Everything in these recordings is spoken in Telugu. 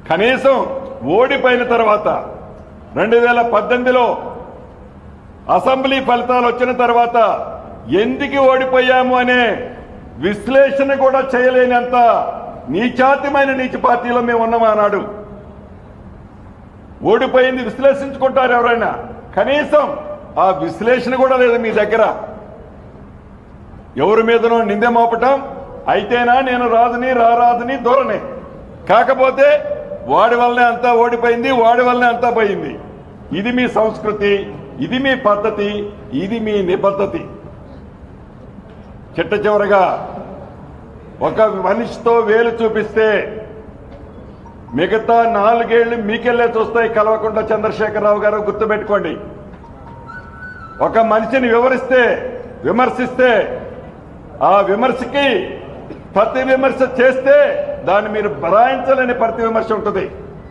కనీసం ఓడిపోయిన తర్వాత రెండు వేల పద్దెనిమిదిలో అసెంబ్లీ ఫలితాలు వచ్చిన తర్వాత ఎందుకు ఓడిపోయాము అనే విశ్లేషణ కూడా చేయలేనంత నీచాతిమైన నీచ పార్టీలో మేము ఉన్నాం ఆనాడు ఓడిపోయింది విశ్లేషించుకుంటారు ఎవరైనా కనీసం ఆ విశ్లేషణ కూడా లేదు మీ దగ్గర ఎవరి మీదనో నిందె మోపటం అయితేనా నేను రాదుని రారాదని ధోరణి కాకపోతే వాడి వల్లనే అంతా ఓడిపోయింది వాడి వల్లనే అంతా పోయింది ఇది మీ సంస్కృతి ఇది మీ పద్ధతి ఇది మీ నిబద్ధతి చిట్ట చివరగా ఒక మనిషితో వేలు చూపిస్తే మిగతా నాలుగేళ్లు మీకెళ్ళే చూస్తాయి కలవకుండా చంద్రశేఖరరావు గారు గుర్తుపెట్టుకోండి ఒక మనిషిని వివరిస్తే విమర్శిస్తే ఆ విమర్శకి ప్రతి విమర్శ చేస్తే దాన్ని మీరు బరాయించలేని ప్రతి విమర్శ ఉంటుంది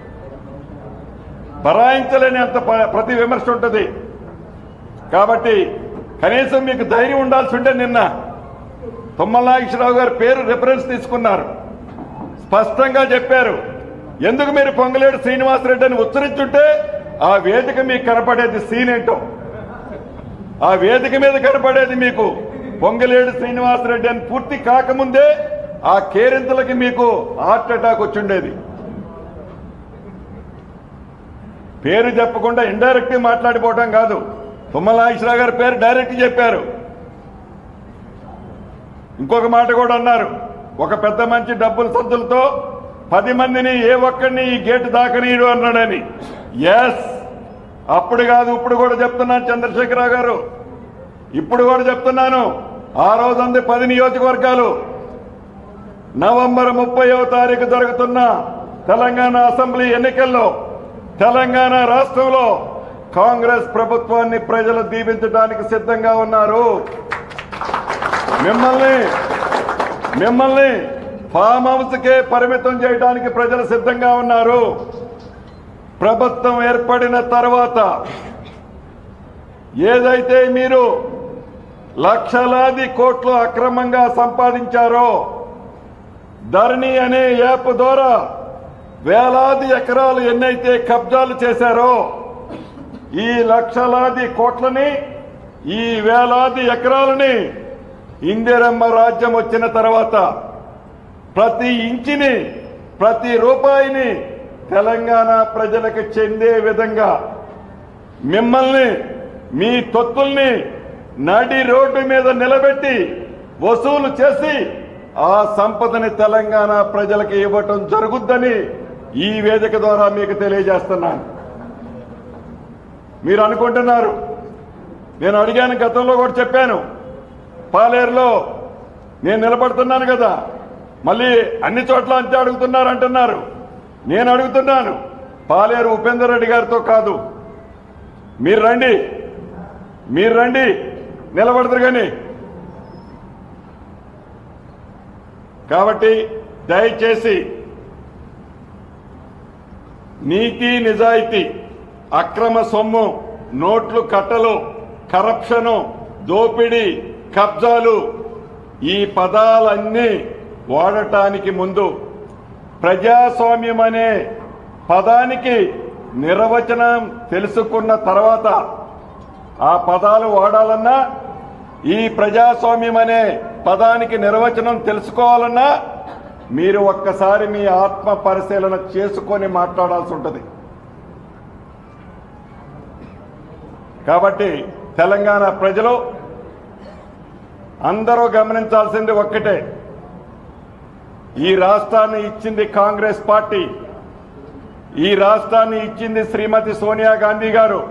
బరాయించలేని అంత ప- ప్రతి విమర్శ ఉంటుంది కాబట్టి కనీసం మీకు ధైర్యం ఉండాల్సి ఉంటే నిన్న తుమ్మల నాగేశ్వరరావు గారి పేరు రిఫరెన్స్ తీసుకున్నారు స్పష్టంగా చెప్పారు ఎందుకు మీరు పొంగలేడు శ్రీనివాసరెడ్డి అని ఉచ్చరించుంటే ఆ వేదిక మీకు కనపడేది సీన్ ఏంటో ఆ వేదిక మీద కనపడేది మీకు పొంగలేడు శ్రీనివాసరెడ్డి అని పూర్తి కాకముందే ఆ కేరింతలకి మీకు హార్ట్ అటాక్ వచ్చిండేది పేరు చెప్పకుండా ఇండైరెక్ట్ మాట్లాడిపోవటం కాదు తుమ్మల నాగేశ్వరరావు గారి పేరు డైరెక్ట్ చెప్పారు ఇంకొక మాట కూడా అన్నారు ఒక పెద్ద మంచి డబ్బుల సద్దులతో పది మందిని ఏ ఒక్కడిని ఈ గేటు దాకనీయడు అన్నాడని ఎస్ అప్పుడు కాదు ఇప్పుడు కూడా చెప్తున్నాను చంద్రశేఖరరావు గారు ఇప్పుడు కూడా చెప్తున్నాను ఆ రోజంది పది నియోజకవర్గాలు నవంబర్ ముప్పైవ తారీఖు జరుగుతున్న తెలంగాణ అసెంబ్లీ ఎన్నికల్లో తెలంగాణ రాష్ట్రంలో కాంగ్రెస్ ప్రభుత్వాన్ని ప్రజలు దీవించడానికి సిద్ధంగా ఉన్నారు మిమ్మల్ని మిమ్మల్ని ఫామ్ హౌస్ కే పరిమితం చేయడానికి ప్రజలు సిద్ధంగా ఉన్నారు ప్రభుత్వం ఏర్పడిన తర్వాత ఏదైతే మీరు లక్షలాది కోట్లు అక్రమంగా సంపాదించారో ధరణి అనే యాప్ ద్వారా వేలాది ఎకరాలు ఎన్నైతే కబ్జాలు చేశారో ఈ లక్షలాది కోట్లని ఈ వేలాది ఎకరాలని ఇందిరమ్మ రాజ్యం వచ్చిన తర్వాత ప్రతి ఇంచిని ప్రతి రూపాయిని తెలంగాణ ప్రజలకు చెందే విధంగా మిమ్మల్ని మీ తొత్తుల్ని నడి రోడ్డు మీద నిలబెట్టి వసూలు చేసి ఆ సంపదని తెలంగాణ ప్రజలకు ఇవ్వటం జరుగుద్దని ఈ వేదిక ద్వారా మీకు తెలియజేస్తున్నాను మీరు అనుకుంటున్నారు నేను అడిగాను గతంలో కూడా చెప్పాను పాలేరులో నేను నిలబడుతున్నాను కదా మళ్ళీ అన్ని చోట్ల అంతే అడుగుతున్నారు అంటున్నారు నేను అడుగుతున్నాను పాలేరు ఉపేందర్ రెడ్డి గారితో కాదు మీరు రండి మీరు రండి నిలబడతారు కానీ కాబట్టి దయచేసి నీతి నిజాయితీ అక్రమ సొమ్ము నోట్లు కట్టలు కరప్షను దోపిడీ కబ్జాలు ఈ పదాలన్నీ వాడటానికి ముందు ప్రజాస్వామ్యం అనే పదానికి నిర్వచనం తెలుసుకున్న తర్వాత ఆ పదాలు వాడాలన్నా ఈ ప్రజాస్వామ్యం అనే పదానికి నిర్వచనం తెలుసుకోవాలన్నా మీరు ఒక్కసారి మీ ఆత్మ పరిశీలన చేసుకొని మాట్లాడాల్సి ఉంటుంది కాబట్టి తెలంగాణ ప్రజలు అందరూ గమనించాల్సింది ఒక్కటే ఈ రాష్ట్రాన్ని ఇచ్చింది కాంగ్రెస్ పార్టీ ఈ రాష్ట్రాన్ని ఇచ్చింది శ్రీమతి సోనియా గాంధీ గారు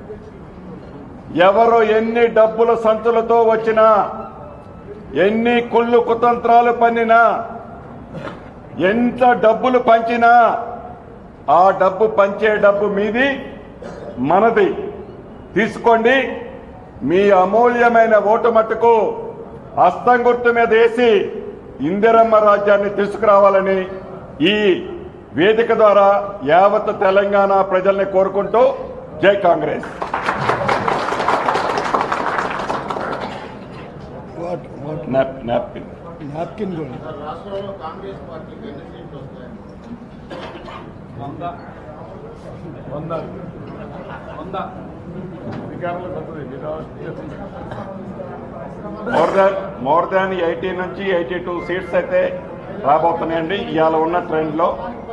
ఎవరు ఎన్ని డబ్బుల సంచులతో వచ్చినా ఎన్ని కుళ్ళు కుతంత్రాలు పన్నినా ఎంత డబ్బులు పంచినా ఆ డబ్బు పంచే డబ్బు మీది మనది తీసుకోండి మీ అమూల్యమైన ఓటు మట్టుకు హస్తం గుర్తు మీద వేసి ఇందిరమ్మ రాజ్యాన్ని తీసుకురావాలని ఈ వేదిక ద్వారా యావత్ తెలంగాణ ప్రజల్ని కోరుకుంటూ జై Congress what what nap napkin napkin కూడా రాష్ట్రంలో కాంగ్రెస్ పార్టీకి ఎన్ని సీట్లు వస్తాయని వంద వంద వంద అధికారంలో వస్తుంది మీరు more than more than eighty నుంచి ఎయిటీ టూ సీట్స్ అయితే రాబోతున్నాయండి ఇవాళ ఉన్న ట్రెండ్లో